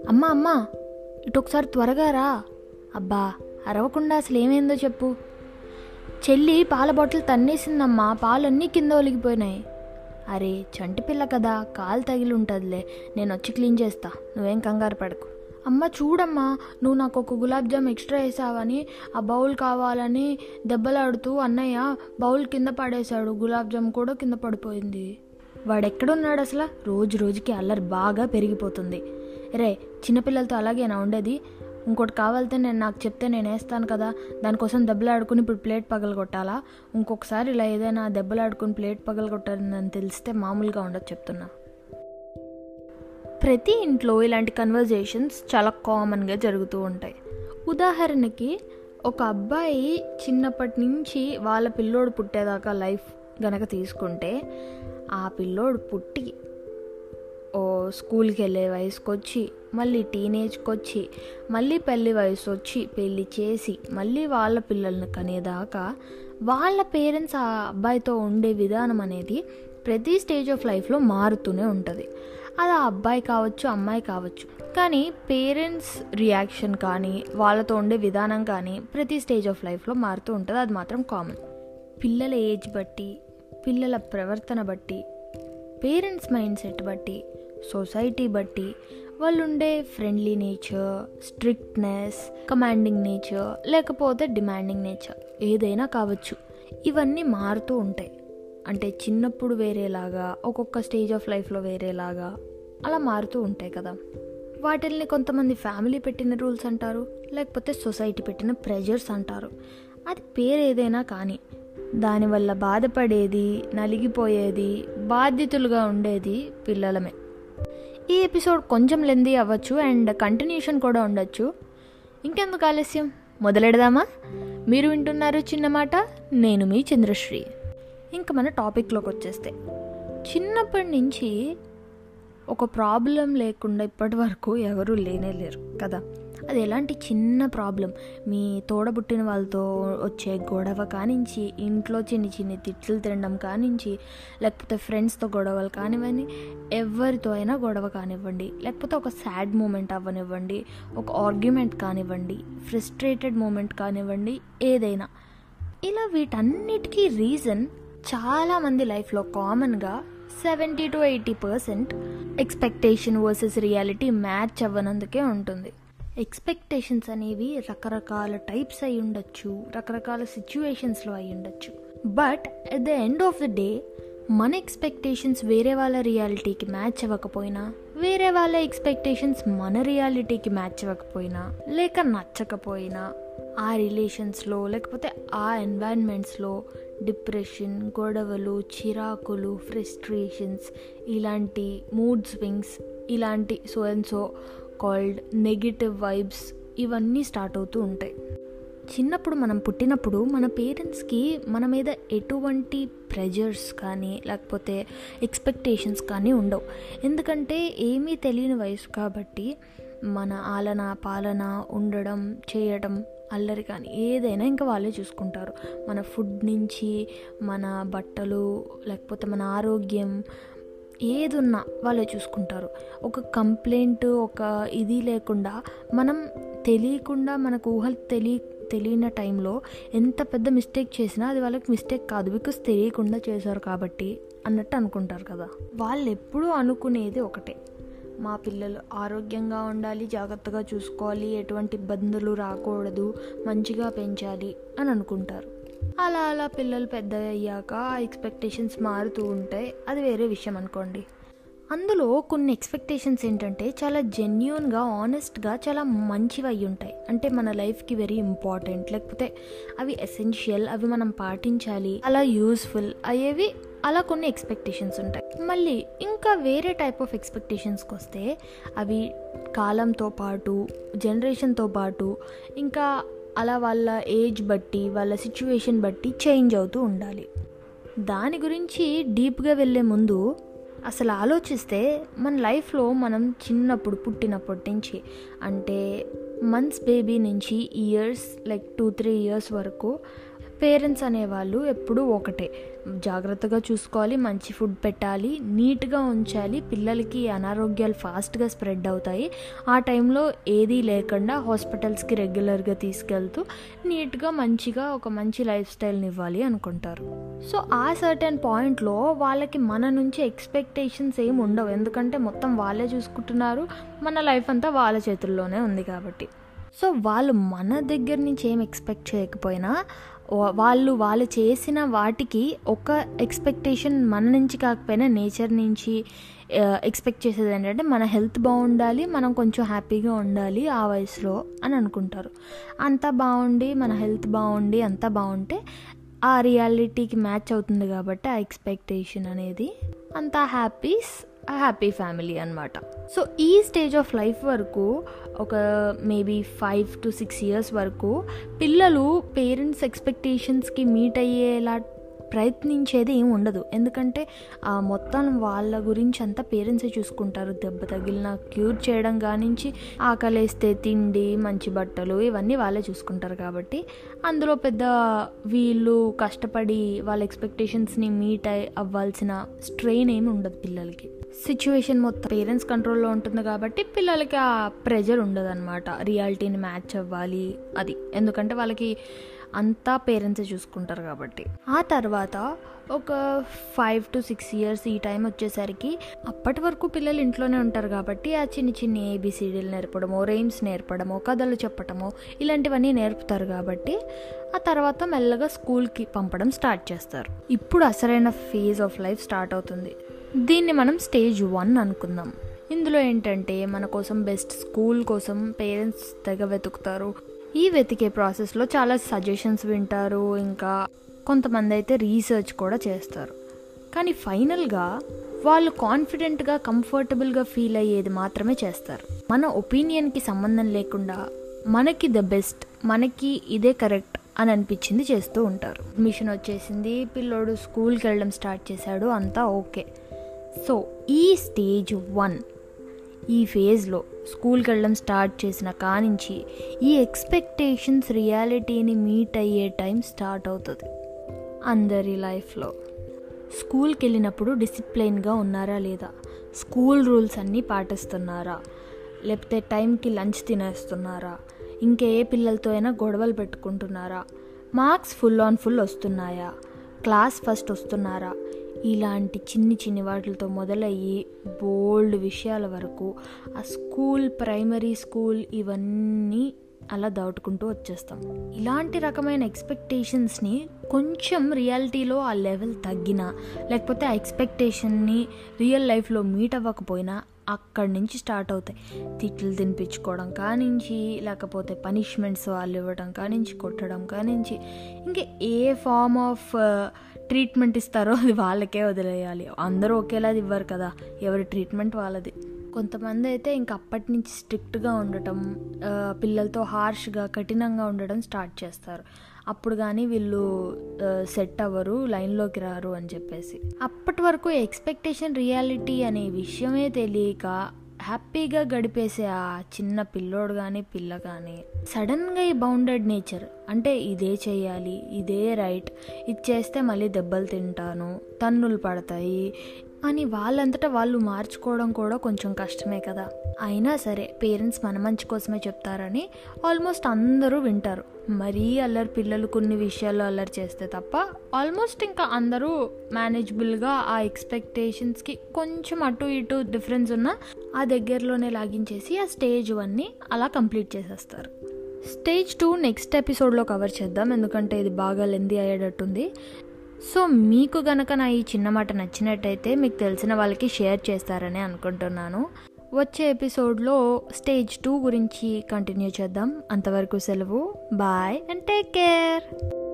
అమ్మా అమ్మా ఇటు ఒకసారి త్వరగా రా అబ్బా అరవకుండా అసలు ఏమైందో చెప్పు చెల్లి పాల బాటిల్ తన్నేసిందమ్మా పాలన్నీ కింద ఒలిగిపోయినాయి అరే చంటి పిల్ల కదా కాలు తగిలి ఉంటుందిలే నేను వచ్చి క్లీన్ చేస్తా నువ్వేం కంగారు పడకు అమ్మ చూడమ్మా నువ్వు నాకు ఒక గులాబ్ జామ్ ఎక్స్ట్రా వేసావని ఆ బౌల్ కావాలని దెబ్బలాడుతూ అన్నయ్య బౌల్ కింద పడేశాడు గులాబ్ జామ్ కూడా కింద పడిపోయింది వాడెక్కడున్నాడు అసలు రోజు రోజుకి అల్లరి బాగా పెరిగిపోతుంది రే చిన్నపిల్లలతో అలాగేనా ఉండేది ఇంకోటి కావాలితే నేను నాకు చెప్తే నేను వేస్తాను కదా దానికోసం దెబ్బలు ఆడుకుని ఇప్పుడు ప్లేట్ పగలు కొట్టాలా ఇంకొకసారి ఇలా ఏదైనా దెబ్బలు ఆడుకుని ప్లేట్ పగలు కొట్టాలని తెలిస్తే మామూలుగా ఉండదు చెప్తున్నా ప్రతి ఇంట్లో ఇలాంటి కన్వర్జేషన్స్ చాలా కామన్గా జరుగుతూ ఉంటాయి ఉదాహరణకి ఒక అబ్బాయి చిన్నప్పటి నుంచి వాళ్ళ పిల్లోడు పుట్టేదాకా లైఫ్ గనక తీసుకుంటే ఆ పిల్లోడు పుట్టి ఓ స్కూల్కి వెళ్ళే వయసుకి వచ్చి మళ్ళీ టీనేజ్కి వచ్చి మళ్ళీ పెళ్లి వయసు వచ్చి పెళ్ళి చేసి మళ్ళీ వాళ్ళ పిల్లల్ని కనేదాకా వాళ్ళ పేరెంట్స్ ఆ అబ్బాయితో ఉండే విధానం అనేది ప్రతి స్టేజ్ ఆఫ్ లైఫ్లో మారుతూనే ఉంటుంది అది ఆ అబ్బాయి కావచ్చు అమ్మాయి కావచ్చు కానీ పేరెంట్స్ రియాక్షన్ కానీ వాళ్ళతో ఉండే విధానం కానీ ప్రతి స్టేజ్ ఆఫ్ లైఫ్లో మారుతూ ఉంటుంది అది మాత్రం కామన్ పిల్లల ఏజ్ బట్టి పిల్లల ప్రవర్తన బట్టి పేరెంట్స్ మైండ్ సెట్ బట్టి సొసైటీ బట్టి వాళ్ళు ఉండే friendly nature strictness commanding nature లేకపోతే డిమాండింగ్ నేచర్ ఏదైనా కావచ్చు ఇవన్నీ మారుతూ ఉంటాయి అంటే చిన్నప్పుడు వేరేలాగా ఒక్కొక్క స్టేజ్ ఆఫ్ లైఫ్లో వేరేలాగా అలా మారుతూ ఉంటాయి కదా వాటిల్ని కొంతమంది ఫ్యామిలీ పెట్టిన రూల్స్ అంటారు లేకపోతే సొసైటీ పెట్టిన ప్రెజర్స్ అంటారు అది పేరు ఏదైనా కానీ దానివల్ల బాధపడేది నలిగిపోయేది బాధ్యతలుగా ఉండేది పిల్లలమే ఈ ఎపిసోడ్ కొంచెం లెందీ అవ్వచ్చు అండ్ కంటిన్యూషన్ కూడా ఉండొచ్చు ఇంకెందుకు ఆలస్యం మొదలెడదామా మీరు వింటున్నారు చిన్నమాట నేను మీ చంద్రశ్రీ ఇంకా మన టాపిక్లోకి వచ్చేస్తే చిన్నప్పటి నుంచి ఒక ప్రాబ్లం లేకుండా ఇప్పటి వరకు ఎవరూ లేనే లేరు కదా అది ఎలాంటి చిన్న ప్రాబ్లం మీ తోడబుట్టిన వాళ్ళతో వచ్చే గొడవ కానించి ఇంట్లో చిన్ని చిన్ని తిట్లు తినడం కానించి లేకపోతే ఫ్రెండ్స్తో గొడవలు కానివ్వండి ఎవరితో అయినా గొడవ కానివ్వండి లేకపోతే ఒక సాడ్ మూమెంట్ అవ్వనివ్వండి ఒక ఆర్గ్యుమెంట్ కానివ్వండి ఫ్రస్ట్రేటెడ్ మూమెంట్ కానివ్వండి ఏదైనా ఇలా వీటన్నిటికీ రీజన్ చాలామంది లైఫ్లో కామన్గా seventy to eighty percent expectation versus reality match అవ్వనందుకే ఉంటుంది ఎక్స్పెక్టేషన్స్ అనేవి రకరకాల టైప్స్ అయి ఉండొచ్చు రకరకాల సిచ్యువేషన్స్లో అయి ఉండొచ్చు but at the end of the day మన ఎక్స్పెక్టేషన్స్ వేరే వాళ్ళ రియాలిటీకి మ్యాచ్ అవ్వకపోయినా వేరే వాళ్ళ ఎక్స్పెక్టేషన్స్ మన రియాలిటీకి మ్యాచ్ అవ్వకపోయినా లేక నచ్చకపోయినా ఆ రిలేషన్స్లో లేకపోతే ఆ ఎన్వైర్న్మెంట్స్లో డిప్రెషన్ గొడవలు చిరాకులు ఫ్రస్ట్రేషన్స్ ఇలాంటి మూడ్ స్వింగ్స్ ఇలాంటి so and so called negative vibes ఇవన్నీ స్టార్ట్ అవుతూ ఉంటాయి చిన్నప్పుడు మనం పుట్టినప్పుడు మన పేరెంట్స్కి మన మీద ఎటువంటి ప్రెజర్స్ కానీ లేకపోతే ఎక్స్పెక్టేషన్స్ కానీ ఉండవు ఎందుకంటే ఏమీ తెలియని వయసు కాబట్టి మన ఆలన పాలన ఉండడం చేయడం అల్లరి కానీ ఏదైనా ఇంకా వాళ్ళే చూసుకుంటారు మన ఫుడ్ నుంచి మన బట్టలు లేకపోతే మన ఆరోగ్యం ఏదున్నా వాళ్ళే చూసుకుంటారు ఒక కంప్లైంట్ ఒక ఇది లేకుండా మనం తెలియకుండా మనకు ఊహలు తెలియ తెలియని టైంలో ఎంత పెద్ద మిస్టేక్ చేసినా అది వాళ్ళకి మిస్టేక్ కాదు బికాస్ తెలియకుండా చేశారు కాబట్టి అన్నట్టు అనుకుంటారు కదా వాళ్ళు ఎప్పుడూ అనుకునేది ఒకటే మా పిల్లలు ఆరోగ్యంగా ఉండాలి జాగ్రత్తగా చూసుకోవాలి ఎటువంటి ఇబ్బందులు రాకూడదు మంచిగా పెంచాలి అని అనుకుంటారు అలా అలా పిల్లలు పెద్ద అయ్యాక ఆ ఎక్స్పెక్టేషన్స్ మారుతూ ఉంటాయి అది వేరే విషయం అనుకోండి అందులో కొన్ని ఎక్స్పెక్టేషన్స్ ఏంటంటే చాలా జెన్యున్గా ఆనెస్ట్గా చాలా మంచివి అయి ఉంటాయి అంటే మన లైఫ్కి వెరీ ఇంపార్టెంట్ లేకపోతే అవి ఎసెన్షియల్ అవి మనం పాటించాలి అలా యూస్ఫుల్ అయ్యేవి అలా కొన్ని ఎక్స్పెక్టేషన్స్ ఉంటాయి మళ్ళీ ఇంకా వేరే టైప్ ఆఫ్ ఎక్స్పెక్టేషన్స్కి వస్తే అవి కాలంతో పాటు జనరేషన్తో పాటు ఇంకా అలా వాళ్ళ ఏజ్ బట్టి వాళ్ళ సిచ్యువేషన్ బట్టి చేంజ్ అవుతూ ఉండాలి దాని గురించి డీప్గా వెళ్ళే ముందు అసలు ఆలోచిస్తే మన లైఫ్లో మనం చిన్నప్పుడు పుట్టినప్పటి నుంచి అంటే మంత్స్ బేబీ నుంచి years like two three years వరకు పేరెంట్స్ అనేవాళ్ళు ఎప్పుడూ ఒకటే జాగ్రత్తగా చూసుకోవాలి మంచి ఫుడ్ పెట్టాలి నీట్గా ఉంచాలి పిల్లలకి అనారోగ్యాలు ఫాస్ట్గా స్ప్రెడ్ అవుతాయి ఆ టైంలో ఏదీ లేకుండా హాస్పిటల్స్కి రెగ్యులర్గా తీసుకెళ్తూ నీట్గా మంచిగా ఒక మంచి లైఫ్ స్టైల్ని ఇవ్వాలి అనుకుంటారు సో ఆ సర్టెన్ పాయింట్లో వాళ్ళకి మన నుంచి ఎక్స్పెక్టేషన్స్ ఏమి ఉండవు ఎందుకంటే మొత్తం వాళ్ళే చూసుకుంటున్నారు మన లైఫ్ అంతా వాళ్ళ చేతుల్లోనే ఉంది కాబట్టి సో వాళ్ళు మన దగ్గర నుంచి ఏం ఎక్స్పెక్ట్ చేయకపోయినా వాళ్ళు వాళ్ళు చేసిన వాటికి ఒక ఎక్స్పెక్టేషన్ మన నుంచి కాకపోయినా నేచర్ నుంచి ఎక్స్పెక్ట్ చేసేది ఏంటంటే మన హెల్త్ బాగుండాలి మనం కొంచెం హ్యాపీగా ఉండాలి ఆ వయసులో అని అనుకుంటారు అంతా బాగుండి మన హెల్త్ బాగుండి అంతా బాగుంటే ఆ రియాలిటీకి మ్యాచ్ అవుతుంది కాబట్టి ఆ ఎక్స్పెక్టేషన్ అనేది అంతా హ్యాపీస్ హ్యాపీ ఫ్యామిలీ అనమాట సో ఈ స్టేజ్ ఆఫ్ లైఫ్ వరకు ఒక maybe five to six years వరకు పిల్లలు పేరెంట్స్ ఎక్స్పెక్టేషన్స్కి మీట్ అయ్యేలా ప్రయత్నించేది ఏమి ఉండదు ఎందుకంటే ఆ మొత్తం వాళ్ళ గురించి అంతా పేరెంట్సే చూసుకుంటారు దెబ్బ తగిలిన క్యూర్ చేయడం కానించి ఆకలేస్తే తిండి మంచి బట్టలు ఇవన్నీ వాళ్ళే చూసుకుంటారు కాబట్టి అందులో పెద్ద వీళ్ళు కష్టపడి వాళ్ళ ఎక్స్పెక్టేషన్స్ని మీట్ అవ్వాల్సిన స్ట్రెయిన్ ఏమి ఉండదు పిల్లలకి సిచ్యువేషన్ మొత్తం పేరెంట్స్ కంట్రోల్లో ఉంటుంది కాబట్టి పిల్లలకి ఆ ప్రెజర్ ఉండదు అనమాట రియాలిటీని మ్యాచ్ అవ్వాలి అది ఎందుకంటే వాళ్ళకి అంతా పేరెంట్సే చూసుకుంటారు కాబట్టి ఆ తర్వాత ఒక ఫైవ్ టు సిక్స్ ఇయర్స్ ఈ టైం వచ్చేసరికి అప్పటి వరకు పిల్లలు ఇంట్లోనే ఉంటారు కాబట్టి ఆ చిన్న చిన్న ఏబిసిడీలు నేర్పడమో రైమ్స్ నేర్పడమో కథలు చెప్పటమో ఇలాంటివన్నీ నేర్పుతారు కాబట్టి ఆ తర్వాత మెల్లగా స్కూల్కి పంపడం స్టార్ట్ చేస్తారు ఇప్పుడు అసలైన ఫేజ్ ఆఫ్ లైఫ్ స్టార్ట్ అవుతుంది దీన్ని మనం స్టేజ్ వన్ అనుకుందాం ఇందులో ఏంటంటే మన కోసం బెస్ట్ స్కూల్ కోసం పేరెంట్స్ తెగ వెతుకుతారు ఈ వెతికే ప్రాసెస్లో చాలా సజెషన్స్ వింటారు ఇంకా కొంతమంది అయితే రీసెర్చ్ కూడా చేస్తారు కానీ ఫైనల్గా వాళ్ళు కాన్ఫిడెంట్గా కంఫర్టబుల్గా ఫీల్ అయ్యేది మాత్రమే చేస్తారు మన ఒపీనియన్కి సంబంధం లేకుండా మనకి ద బెస్ట్ మనకి ఇదే కరెక్ట్ అని అనిపించింది చేస్తూ ఉంటారు మిషన్ వచ్చేసింది పిల్లోడు స్కూల్కి వెళ్ళడం స్టార్ట్ చేశాడు అంతా ఓకే సో ఈ స్టేజ్ వన్ ఈ ఫేజ్లో స్కూల్కి వెళ్ళడం స్టార్ట్ చేసిన కానించి ఈ ఎక్స్పెక్టేషన్స్ రియాలిటీని మీట్ అయ్యే టైం స్టార్ట్ అవుతుంది అందరి లైఫ్లో స్కూల్కి వెళ్ళినప్పుడు డిసిప్లైన్గా ఉన్నారా లేదా స్కూల్ రూల్స్ అన్నీ పాటిస్తున్నారా లేకపోతే టైంకి లంచ్ తినేస్తున్నారా ఇంకే పిల్లలతో అయినా గొడవలు పెట్టుకుంటున్నారా మార్క్స్ ఫుల్ ఆన్ ఫుల్ వస్తున్నాయా క్లాస్ ఫస్ట్ వస్తున్నారా ఇలాంటి చిన్ని చిన్ని వాటితో మొదలయ్యి బోల్డ్ విషయాల వరకు ఆ స్కూల్ ప్రైమరీ స్కూల్ ఇవన్నీ అలా దాటుకుంటూ వచ్చేస్తాం ఇలాంటి రకమైన ఎక్స్పెక్టేషన్స్ని కొంచెం రియాలిటీలో ఆ లెవెల్ తగ్గినా లేకపోతే ఆ ఎక్స్పెక్టేషన్ని రియల్ లైఫ్లో మీట్ అవ్వకపోయినా అక్కడి నుంచి స్టార్ట్ అవుతాయి తిట్లు తినిపించుకోవడం కానించి లేకపోతే పనిష్మెంట్స్ వాళ్ళు ఇవ్వడం కానించి కొట్టడం కానించి ఇంకా ఏ ఫామ్ ఆఫ్ ట్రీట్మెంట్ ఇస్తారో అది వాళ్ళకే వదిలేయాలి అందరూ ఒకేలా ఇవ్వరు కదా ఎవరి ట్రీట్మెంట్ వాళ్ళది కొంతమంది అయితే ఇంక అప్పటి నుంచి స్ట్రిక్ట్గా ఉండటం పిల్లలతో హార్ష్గా కఠినంగా ఉండడం స్టార్ట్ చేస్తారు అప్పుడు కానీ వీళ్ళు సెట్ అవ్వరు లైన్లోకి రారు అని చెప్పేసి అప్పటి వరకు ఎక్స్పెక్టేషన్ రియాలిటీ అనే విషయమే తెలియక హ్యాపీగా గడిపేసే ఆ చిన్న పిల్లోడు కానీ పిల్ల కానీ సడన్గా ఈ బౌండెడ్ నేచర్ అంటే ఇదే చేయాలి ఇదే రైట్ ఇది చేస్తే మళ్ళీ దెబ్బలు తింటాను తన్నులు పడతాయి అని వాళ్ళంతటా వాళ్ళు మార్చుకోవడం కూడా కొంచెం కష్టమే కదా అయినా సరే పేరెంట్స్ మన మంచి కోసమే చెప్తారని ఆల్మోస్ట్ అందరూ వింటారు మరీ అల్లరి పిల్లలు కొన్ని విషయాల్లో అల్లరి చేస్తే తప్ప ఆల్మోస్ట్ ఇంకా అందరూ మేనేజబుల్గా ఆ ఎక్స్పెక్టేషన్స్కి కొంచెం అటు ఇటు డిఫరెన్స్ ఉన్న ఆ దగ్గరలోనే లాగించేసి ఆ స్టేజ్ వన్ని అలా కంప్లీట్ చేసేస్తారు స్టేజ్ టూ నెక్స్ట్ ఎపిసోడ్లో కవర్ చేద్దాం ఎందుకంటే ఇది బాగా లెంది అయ్యేటట్టుంది సో మీకు గనక నా ఈ చిన్న మాట నచ్చినట్టయితే మీకు తెలిసిన వాళ్ళకి షేర్ చేస్తారని అనుకుంటున్నాను వచ్చే ఎపిసోడ్లో స్టేజ్ టూ గురించి కంటిన్యూ చేద్దాం అంతవరకు సెలవు బాయ్ అండ్ టేక్ కేర్